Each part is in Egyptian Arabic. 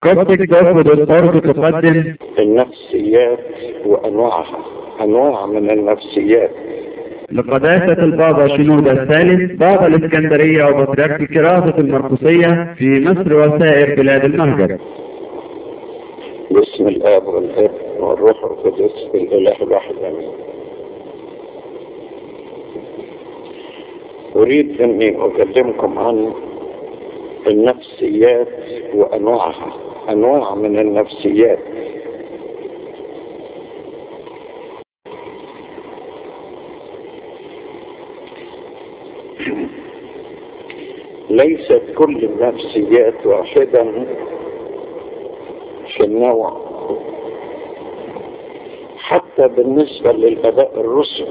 قصدك تاخد الأرض تقدم النفسيات وأنواعها أنواع من النفسيات لقداسة البابا شنودة الثالث بابا الإسكندرية وبطريرك كراسة المرقسية في مصر وسائر بلاد المهجر باسم الآب والابن والروح القدس الإله الواحد آمين أريد أني أكلمكم عن النفسيات وأنواعها أنواع من النفسيات ليست كل النفسيات واحدا في النوع حتى بالنسبة للآباء الرسل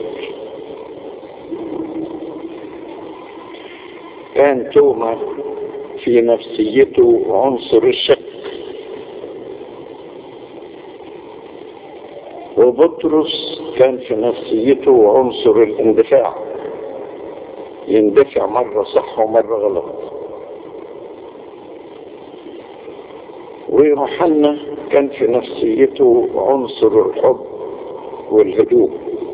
كان توما في نفسيته عنصر الشك وبطرس كان في نفسيته عنصر الاندفاع يندفع مرة صح ومرة غلط ويوحنا كان في نفسيته عنصر الحب والهدوء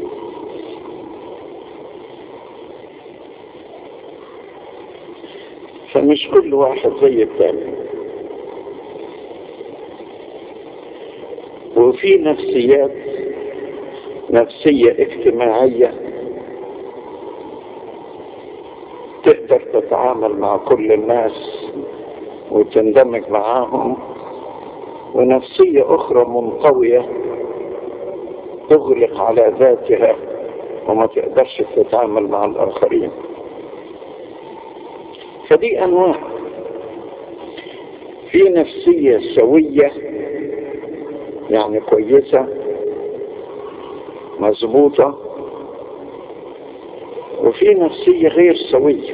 فمش كل واحد زي التاني وفي نفسيات نفسية اجتماعية تقدر تتعامل مع كل الناس وتندمج معاهم ونفسية أخرى منطوية تغلق على ذاتها وما تقدرش تتعامل مع الآخرين فدي أنواع في نفسية سوية يعني كويسة مظبوطة وفي نفسية غير سوية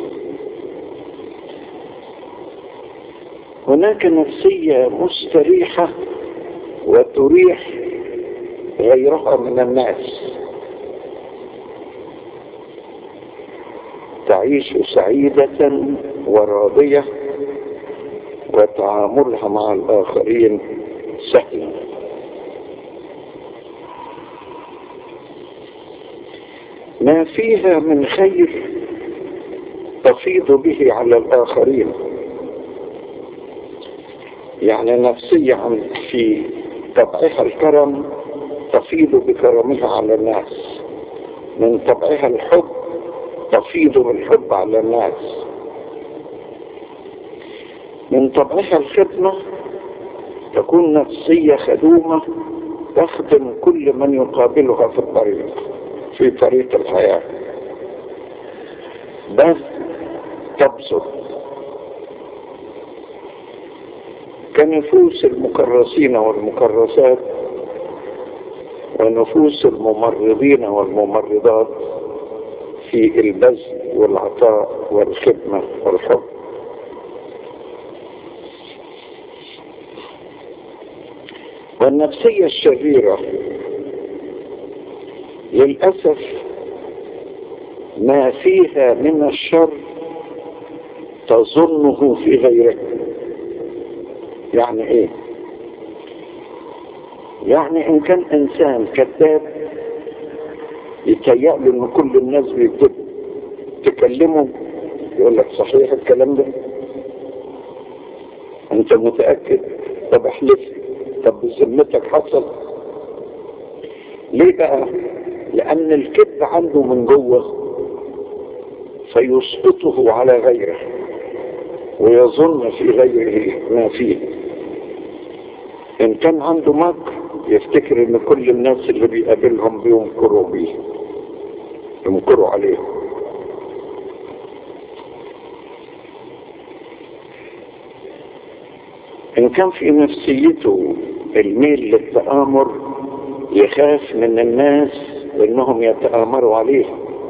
هناك نفسية مستريحة وتريح غيرها من الناس تعيش سعيدة وراضية وتعاملها مع الآخرين سهل ما فيها من خير تفيض به على الآخرين يعني نفسيا في طبعها الكرم تفيض بكرمها على الناس من طبعها الحب تفيض بالحب على الناس من طبعها الخدمة تكون نفسية خدومة تخدم كل من يقابلها في الطريق في طريق الحياة بس تبسط كنفوس المكرسين والمكرسات ونفوس الممرضين والممرضات في البذل والعطاء والخدمة والحب والنفسية الشريرة للأسف ما فيها من الشر تظنه في غيرك يعني ايه يعني ان كان انسان كذاب يتهيأ له ان كل الناس بيكذبوا تكلمه يقول لك صحيح الكلام ده انت متأكد طب احلف طب بذمتك حصل ليه بقى لان الكذب عنده من جوه فيسقطه على غيره ويظن في غيره ما فيه ان كان عنده مكر يفتكر ان كل الناس اللي بيقابلهم بينكروا بيه ينكروا عليه ان كان في نفسيته الميل للتآمر يخاف من الناس انهم يتآمروا عليه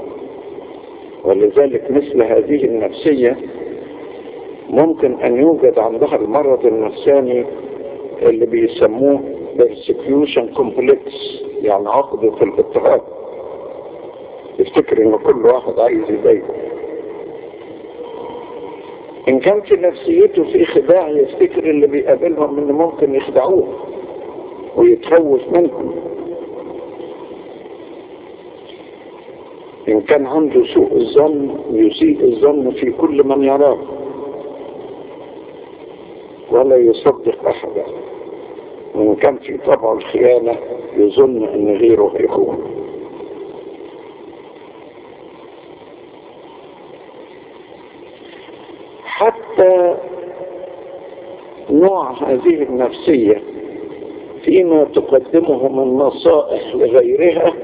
ولذلك مثل هذه النفسية ممكن ان يوجد عندها المرض النفساني اللي بيسموه persecution complex يعني عقدة الاضطهاد يفتكر ان كل واحد عايز يضايقه إن كان في نفسيته في خداع يفتكر اللي بيقابلهم إن ممكن يخدعوه ويتخوف منهم إن كان عنده سوء الظن يسيء الظن في كل من يراه ولا يصدق أحدا وإن كان في طبع الخيانة يظن أن غيره هيخون حتى نوع هذه النفسية فيما تقدمه من نصائح لغيرها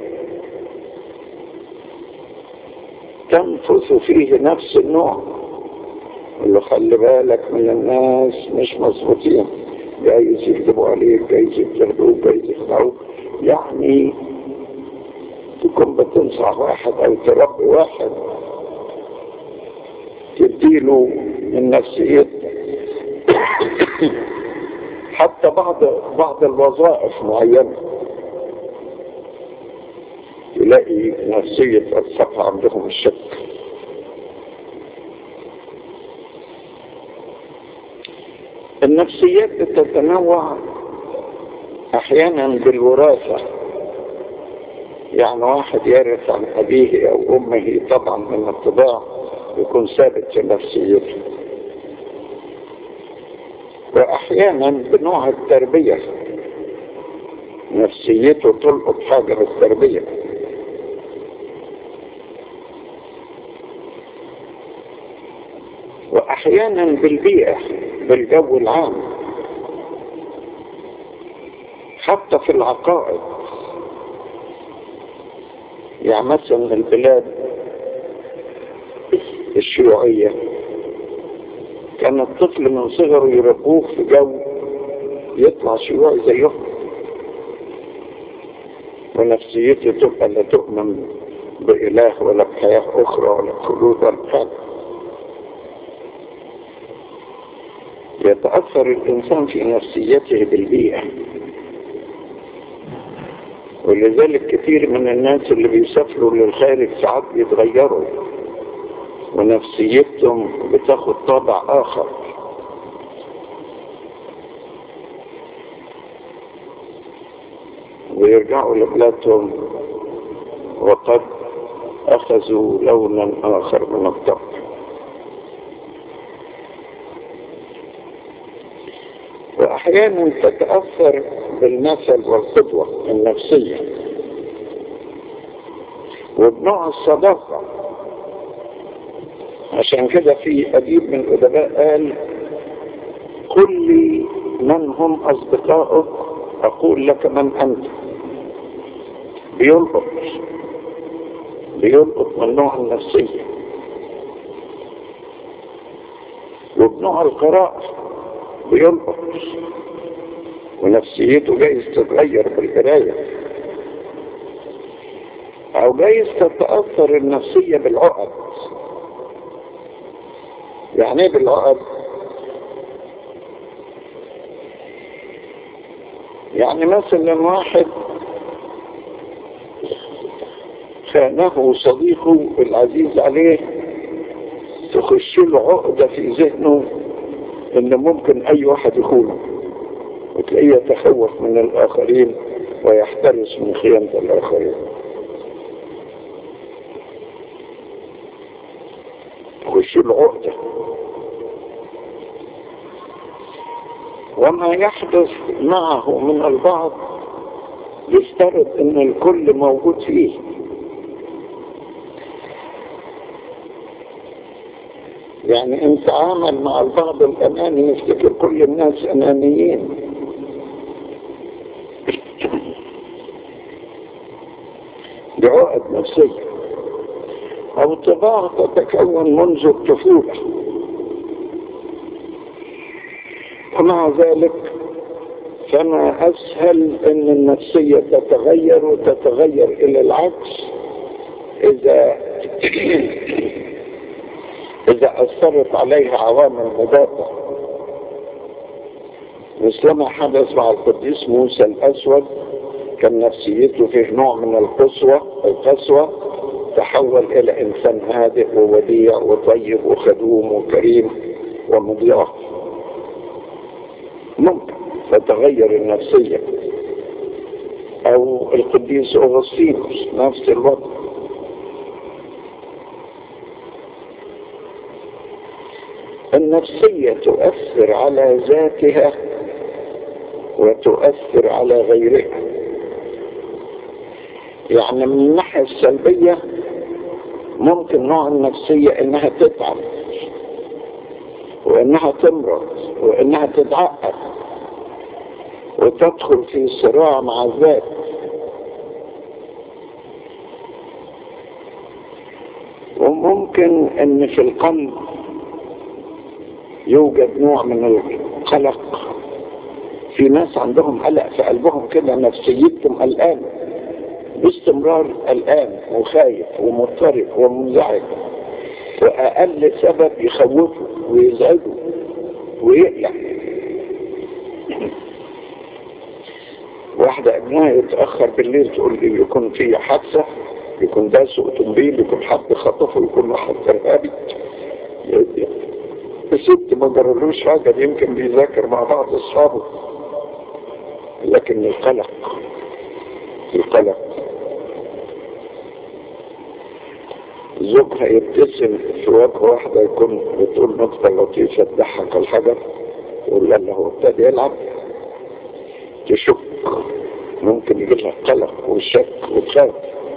تنفث فيه نفس النوع اللي خلي بالك من الناس مش مظبوطين جايز يكذبوا عليك جايز يبتغدوك جايز يخدعوك يعني تكون بتنصح واحد او تربي واحد تديله من نفسيته حتى بعض بعض الوظائف معينة تلاقي نفسية الصفحة عندهم الشك النفسيات بتتنوع احيانا بالوراثة يعني واحد يرث عن ابيه او امه طبعا من الطباع يكون ثابت في نفسيته واحيانا بنوع التربية نفسيته تلقط حاجة بالتربية واحيانا بالبيئة بالجو العام حتى في العقائد يعني مثلا البلاد الشيوعية كان الطفل من صغره يربوه في جو يطلع شيوعي زيهم ونفسيته تبقى لا تؤمن بإله ولا بحياة أخرى ولا بخلود ولا بحاجة يتأثر الإنسان في نفسيته بالبيئة ولذلك كثير من الناس اللي بيسافروا للخارج ساعات بيتغيروا ونفسيتهم بتاخد طابع آخر ويرجعوا لبلادهم وقد أخذوا لونا آخر من الطبع وأحيانا تتأثر بالمثل والقدوة النفسية وبنوع الصداقة عشان كده في أديب من الأدباء قال قل لي من هم أصدقائك أقول لك من أنت بيلقط بيلقط من نوع النفسية وبنوع القراءة بيلقط ونفسيته جايز تتغير بالقراية أو جايز تتأثر النفسية بالعقد يعني ايه بالعقد يعني مثلا واحد خانه صديقه العزيز عليه تخش له عقدة في ذهنه ان ممكن اي واحد يخونه وتلاقيه يتخوف من الاخرين ويحترس من خيانة الاخرين تخش له عقدة وما يحدث معه من البعض يفترض ان الكل موجود فيه يعني ان تعامل مع البعض الاناني يفتكر كل الناس انانيين دي عقد نفسية او طباع تتكون منذ الطفولة ومع ذلك فما اسهل ان النفسية تتغير وتتغير الى العكس اذا إذا أثرت عليها عوامل مضادة مثلما حدث مع القديس موسى الأسود كان نفسيته فيه نوع من القسوة القسوة يتحول الى انسان هادئ ووديع وطيب وخدوم وكريم ومضياف ممكن تتغير النفسية او القديس اغسطينوس نفس الوضع النفسية تؤثر على ذاتها وتؤثر على غيرها يعني من الناحية السلبية ممكن نوع النفسية انها تتعب وانها تمرض وانها تتعقد وتدخل في صراع مع الذات وممكن ان في القلب يوجد نوع من القلق في ناس عندهم قلق في قلبهم كده نفسيتهم قلقانه باستمرار قلقان وخايف ومضطرب ومنزعج واقل سبب يخوفه ويزعجه ويقلق واحدة ابنها يتأخر بالليل تقول لي يكون في حادثة يكون داس اوتومبيل يكون حد خطفه يكون واحد ارهابي الست ما جرالوش حاجة يمكن بيذاكر مع بعض اصحابه لكن القلق القلق زوجها يبتسم في وجه واحدة يكون بتقول نقطة لطيفة تضحك الحجر يقول لها هو ابتدى يلعب تشك ممكن يجي لها قلق وشك وتخاف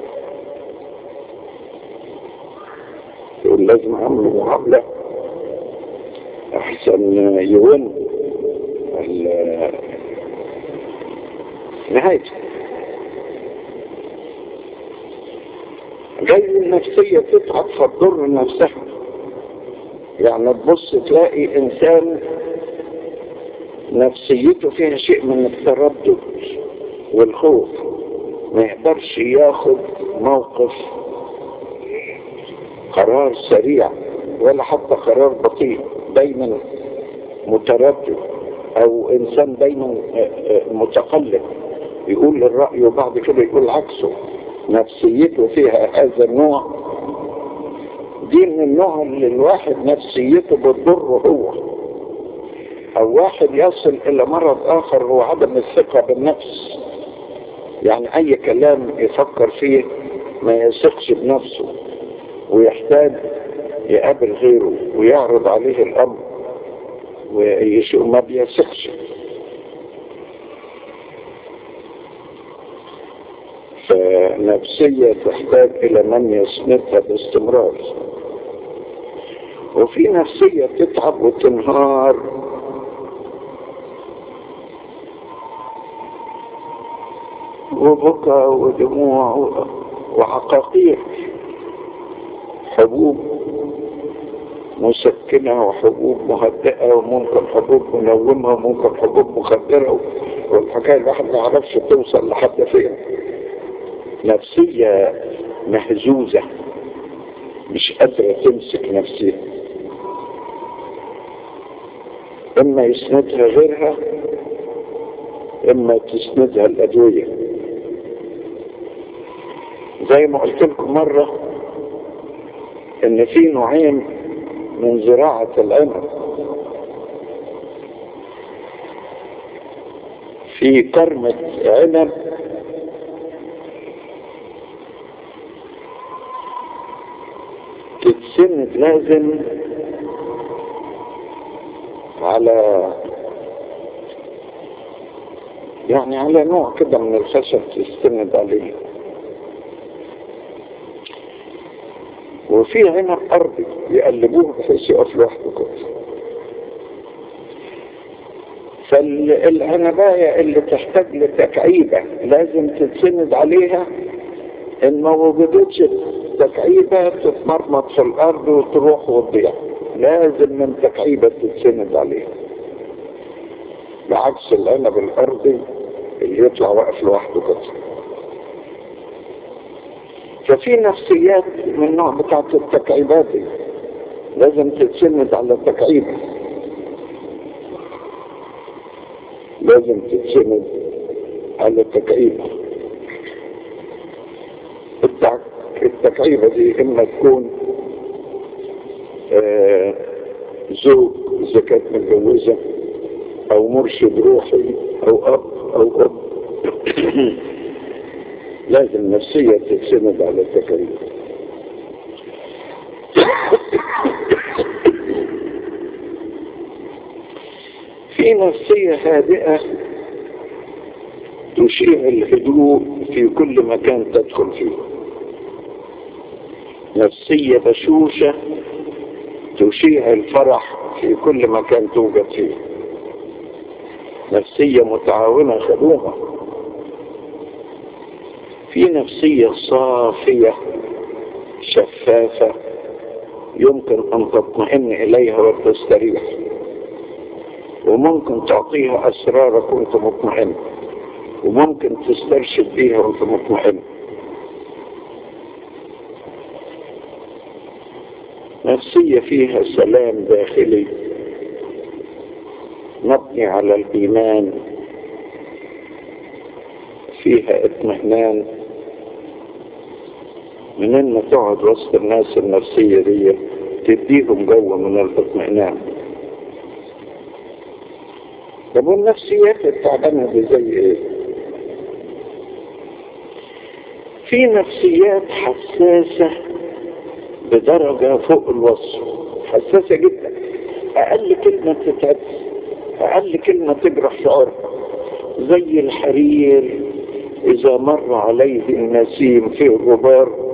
يقول لازم اعمل معاملة احسن يون نهايته جاي النفسية تتعب فتضر نفسها يعني تبص تلاقي انسان نفسيته فيها شيء من التردد والخوف ما يقدرش ياخد موقف قرار سريع ولا حتى قرار بطيء دايما متردد او انسان دايما متقلب يقول الرأي وبعد كده يقول عكسه نفسيته فيها هذا النوع دي من النوع اللي الواحد نفسيته بتضره هو او واحد يصل الى مرض اخر هو عدم الثقة بالنفس يعني اي كلام يفكر فيه ما يثقش بنفسه ويحتاج يقابل غيره ويعرض عليه الامر ويشوف ما بيثقش فنفسية تحتاج إلى من يسندها باستمرار وفي نفسية تتعب وتنهار وبكى ودموع وعقاقير حبوب مسكنة وحبوب مهدئة وممكن حبوب منومة وممكن حبوب مخدرة والحكاية الواحد ما يعرفش توصل لحد فين نفسية مهزوزة مش قادرة تمسك نفسها اما يسندها غيرها اما تسندها الادوية زي ما قلت لكم مرة ان في نوعين من زراعة العنب في كرمة عنب تتسند لازم على يعني على نوع كده من الخشب تستند عليه وفي عنب أرضي يقلبوه بحيث يقف لوحده كده فالعنباية اللي تحتاج لتكعيبة لازم تتسند عليها ان ما وجدتش تكعيبة تتمرمط في الارض وتروح وتضيع لازم من تكعيبة تتسند عليها بعكس العنب الارضي اللي يطلع واقف لوحده كده ففي نفسيات من النوع بتاعت التكعيبات دي لازم تتسند على التكعيب لازم تتسند على التكعيب التكعيبة دي إما تكون آه زوج إذا كانت متجوزة أو مرشد روحي أو أب أو أب لازم نفسية تتسند على التكاليف في نفسية هادئة تشيع الهدوء في كل مكان تدخل فيه نفسية بشوشة تشيع الفرح في كل مكان توجد فيه نفسية متعاونة خدومة في نفسية صافية شفافة يمكن أن تطمئن إليها وتستريح وممكن تعطيها أسرارك وأنت مطمئن وممكن تسترشد بيها وأنت مطمئن نفسية فيها سلام داخلي مبني على الإيمان فيها اطمئنان منين ما تقعد وسط الناس النفسية دي تديهم جو من الاطمئنان طب والنفسيات التعبانة دي زي ايه؟ في نفسيات حساسة بدرجة فوق الوصف حساسة جدا أقل كلمة تتعب أقل كلمة تجرح شعورها زي الحرير إذا مر عليه النسيم في الغبار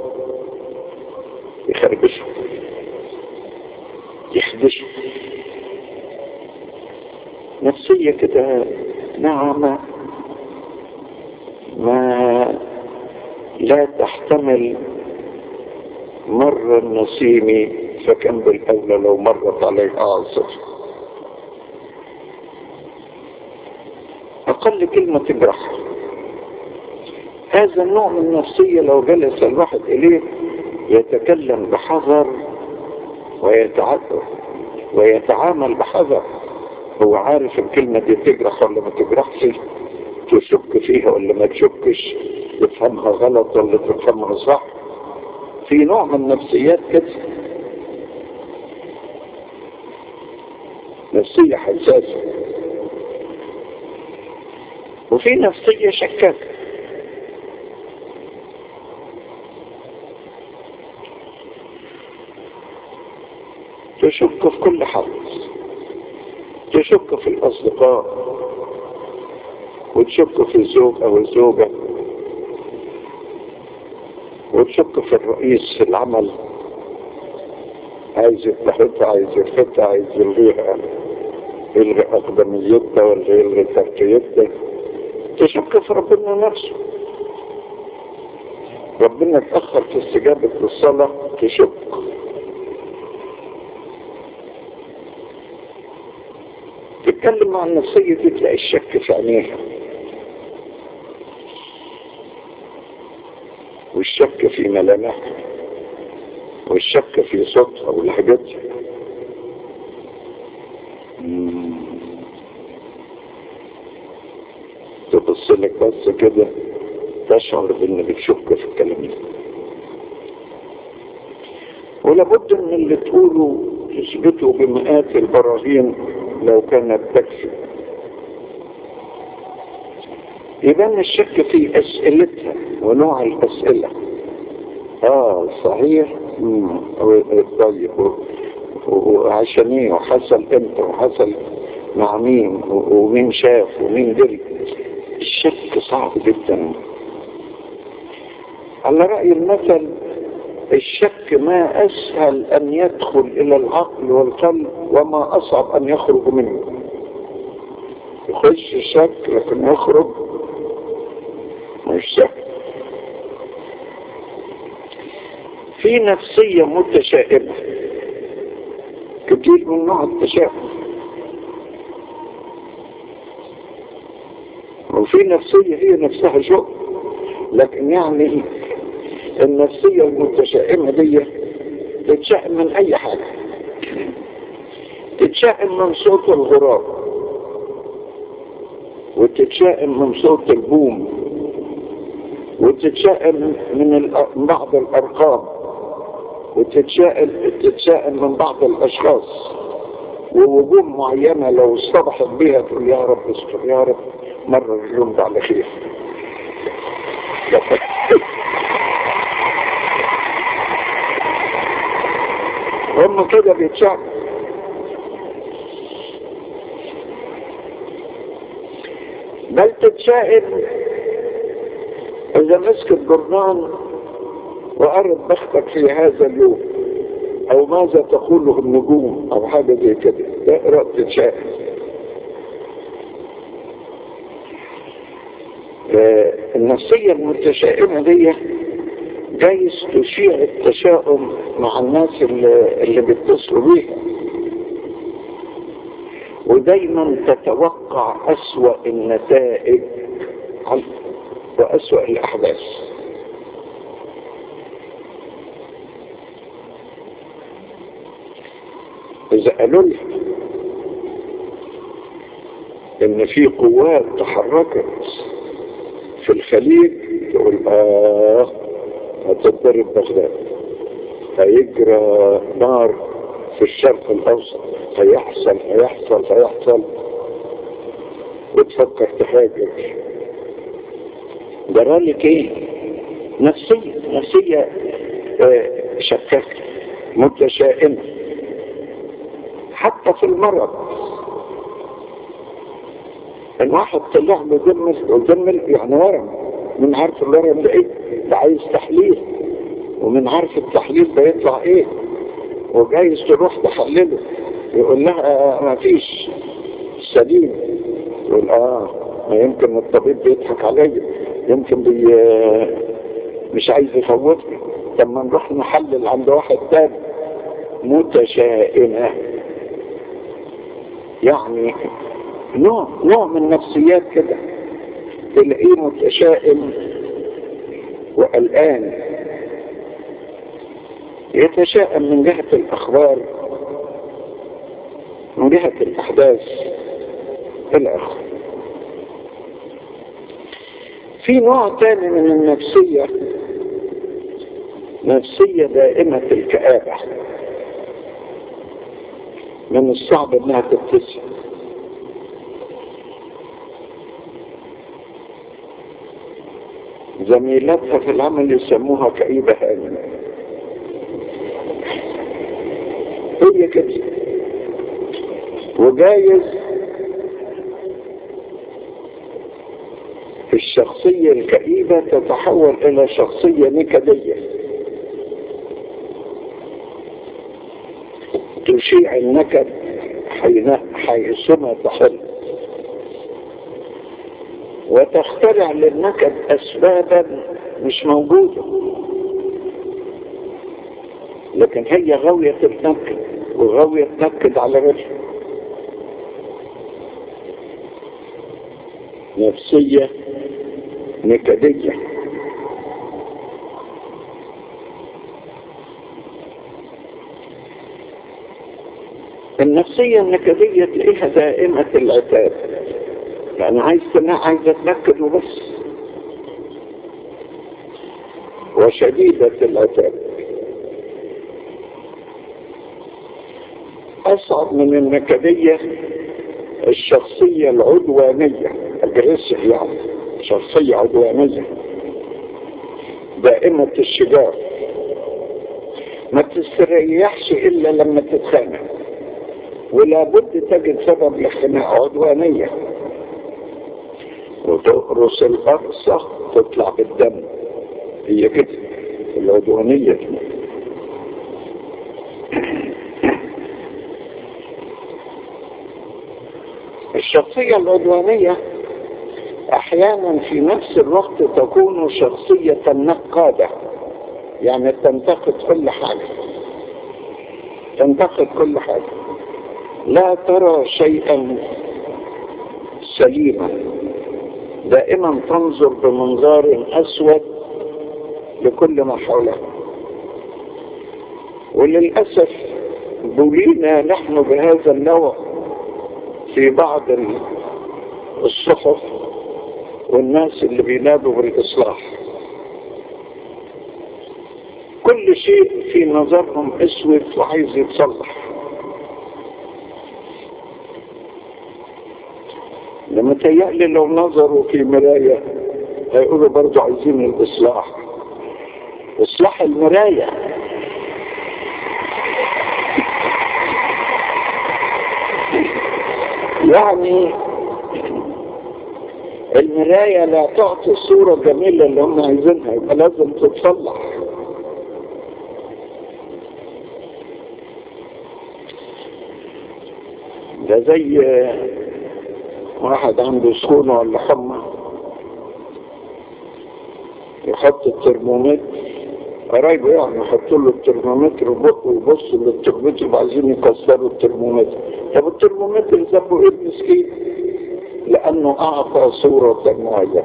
يخربشه يحدشه نفسية كده نعمة ما لا تحتمل مر النسيم فكم بالأولى لو مرت عليه عاصف أقل كلمة تجرح هذا النوع من النفسية لو جلس الواحد إليه يتكلم بحذر ويتعذر ويتعامل بحذر هو عارف الكلمة دي تجرح ولا ما تجرحش تشك فيها ولا ما تشكش تفهمها غلط ولا تفهمها صح في نوع من النفسيات كده نفسية حساسة وفي نفسية شكاكة تشك في كل حد تشك في الأصدقاء وتشك في الزوج أو الزوجة وتشك في الرئيس في العمل عايز يفتحتها عايز يفتحها عايز يلغيها يلغي أقدميتها ولا يلغي ترقيتها تشك في ربنا نفسه ربنا اتأخر في استجابة الصلاة تشك تتكلم مع النفسية دي تلاقي الشك في عينيها والشك في ملامحها والشك في صوتها ولهجتها تبص لك بس كده تشعر بان بتشك في الكلام ده ولابد ان اللي تقوله تثبته بمئات البراهين لو كانت تكفي يبان الشك في اسئلتها ونوع الاسئله اه صحيح مم. طيب وعشان ايه وحصل امتى وحصل مع مين ومين شاف ومين دري الشك صعب جدا على رأي المثل الشك ما أسهل أن يدخل إلى العقل والقلب وما أصعب أن يخرج منه يخش الشك لكن يخرج مش سهل في نفسية متشائمة كتير من نوع التشاؤم وفي نفسية هي نفسها شؤم لكن يعني النفسية المتشائمة دي تتشائم من أي حاجة تتشائم من صوت الغراب وتتشائم من صوت البوم وتتشائم من بعض الأرقام وتتشائم تتشائم من بعض الأشخاص ووجوه معينة لو اصطبحت بها تقول يا رب استر يا رب مرة اليوم ده على خير هم كده بيتشائموا بل تتشائم إذا مسك الجرنان وقرب بختك في هذا اليوم أو ماذا تقوله النجوم أو حاجة زي كده تقرأ تتشائم النفسية المتشائمة دي جايز تشيع التشاؤم مع الناس اللي, اللي بيتصلوا بيها ودايما تتوقع أسوأ النتائج وأسوأ الأحداث إذا قالوا لها إن في قوات تحركت في الخليج تقول آه هتضرب بغداد هيجرى نار في الشرق الأوسط هيحصل هيحصل هيحصل وتفكر تهاجر جرالك ايه نفسية نفسية آه شكاكة متشائمة حتى في المرض الواحد طلع له دمل ودمل يعني ورم من عارف الورم ده ايه ده عايز تحليل ومن عارف التحليل ده يطلع ايه وجايز تروح تحلله يقول لها ما فيش سليم يقول اه ما يمكن الطبيب بيضحك عليا يمكن بي مش عايز يفوتني طب ما نروح نحلل عند واحد تاني متشائمة يعني نوع نوع من نفسيات كده تلاقيه متشائم وقلقان يتشائم من جهة الأخبار من جهة الأحداث إلى آخره في نوع تاني من النفسية نفسية دائمة الكآبة من الصعب انها تبتسم زميلاتها في العمل يسموها كئيبة هانمة هي كده وجايز الشخصية الكئيبة تتحول إلى شخصية نكدية تشيع النكد حيثما تحل وتخترع للنكد أسبابا مش موجودة لكن هي غاوية تنكد وغاوية تنكد على غيرها نفسية نكدية النفسية النكدية تلاقيها دائمة العتاب يعني عايز عايزة تنكد وبس وشديدة العتاب أصعب من النكدية الشخصية العدوانية الجريسيف يعني شخصية عدوانية دائمة الشجار ما تستريحش إلا لما تتخانق ولا بد تجد سبب لخناق عدوانية وتقرص القرصة تطلع بالدم هي كده العدوانية دي. الشخصية العدوانية احيانا في نفس الوقت تكون شخصية نقادة يعني تنتقد كل حاجة تنتقد كل حاجة لا ترى شيئا سليما دائما تنظر بمنظار اسود لكل ما حولها وللأسف بلينا نحن بهذا النوع في بعض الصحف والناس اللي بينادوا بالإصلاح كل شيء في نظرهم اسود وعايز يتصلح لما تهيألي لو نظروا في مراية هيقولوا برضو عايزين الإصلاح إصلاح المراية يعني المراية لا تعطي الصورة الجميلة اللي هم عايزينها يبقى لازم تتصلح ده زي واحد عنده سخونة ولا حمى يحط الترمومتر قرايبه يعني يحطوا له الترمومتر ويبصوا للترمومتر وعايزين يكسروا الترمومتر طب الترمومتر سابه ايه مسكين لانه اعطى صورة معينة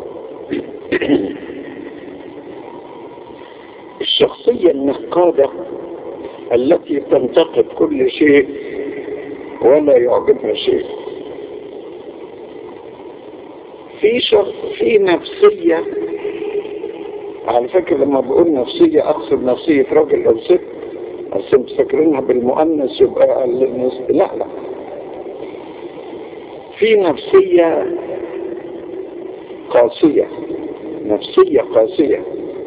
الشخصية النقادة التي تنتقد كل شيء ولا يعجبها شيء في شخص في نفسية على فكرة لما بقول نفسية أقصد نفسية راجل أو ست بس انتوا فاكرينها بالمؤنث يبقى الناس لا لا في نفسية قاسية نفسية قاسية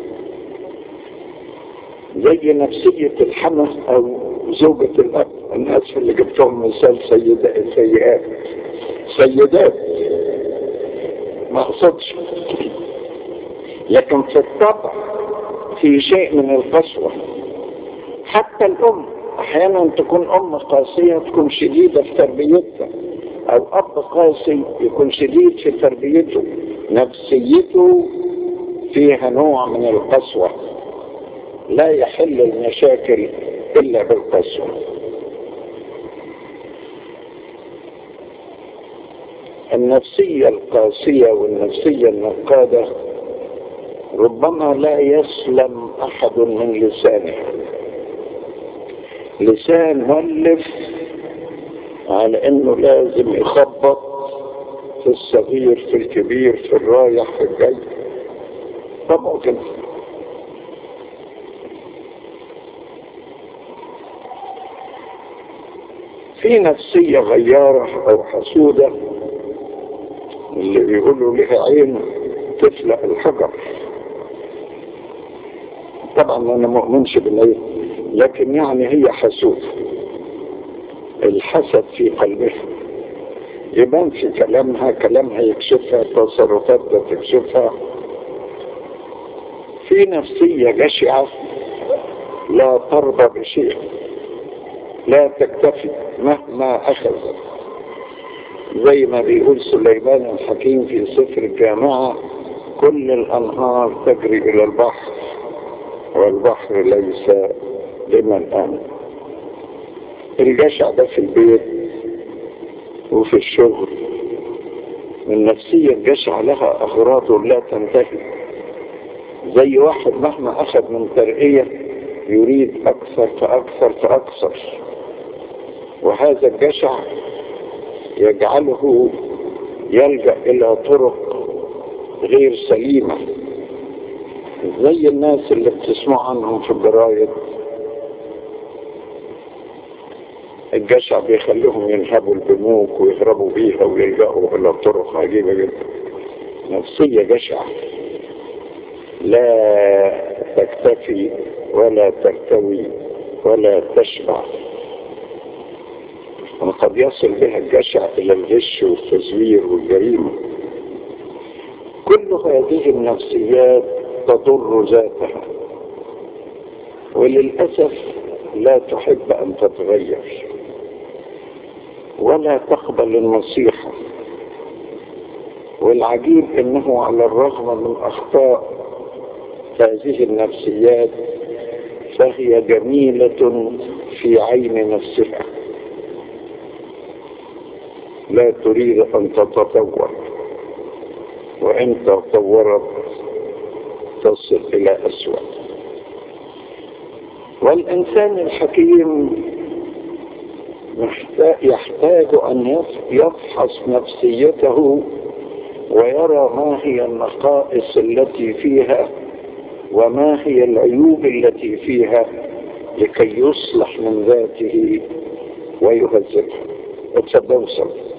زي نفسية الحمى أو زوجة الأب أنا آسف اللي جبتهم مثال سيدات سيئات سيدات ما أقصدش لكن في الطبع في شيء من القسوة حتى الأم أحيانا تكون أم قاسية تكون شديدة في تربيتها أو أب قاسي يكون شديد في تربيته نفسيته فيها نوع من القسوة لا يحل المشاكل إلا بالقسوة النفسية القاسية والنفسية النقادة ربما لا يسلم أحد من لسانه لسان مؤلف على انه لازم يخبط في الصغير في الكبير في الرايح في الجاي طبعا كده في نفسية غيارة او حسودة اللي بيقولوا لها عين تفلق الحجر طبعا انا مؤمنش بالعين لكن يعني هي حسود الحسد في قلبها يبان في كلامها كلامها يكشفها تصرفاتها تكشفها في نفسية جشعة لا ترضى بشيء لا تكتفي مهما أخذت زي ما بيقول سليمان الحكيم في سفر الجامعة كل الأنهار تجري إلى البحر والبحر ليس لمن آمن الجشع ده في البيت وفي الشغل النفسية الجشع لها أغراض لا تنتهي زي واحد مهما أخذ من ترقية يريد أكثر فأكثر فأكثر وهذا الجشع يجعله يلجأ إلى طرق غير سليمة زي الناس اللي بتسمع عنهم في الجرايد الجشع بيخليهم ينهبوا البنوك ويهربوا بيها ويلجأوا إلى طرق عجيبة جدا نفسية جشعة لا تكتفي ولا ترتوي ولا تشبع وقد يصل بها الجشع إلى الغش والتزوير والجريمة كل هذه النفسيات تضر ذاتها وللأسف لا تحب أن تتغير ولا تقبل النصيحة والعجيب انه على الرغم من اخطاء هذه النفسيات فهي جميلة في عين نفسها لا تريد ان تتطور وان تطورت تصل الى اسوأ والانسان الحكيم يحتاج أن يفحص نفسيته ويرى ما هي النقائص التي فيها وما هي العيوب التي فيها لكي يصلح من ذاته ويهذبها وتصدقوا صلاه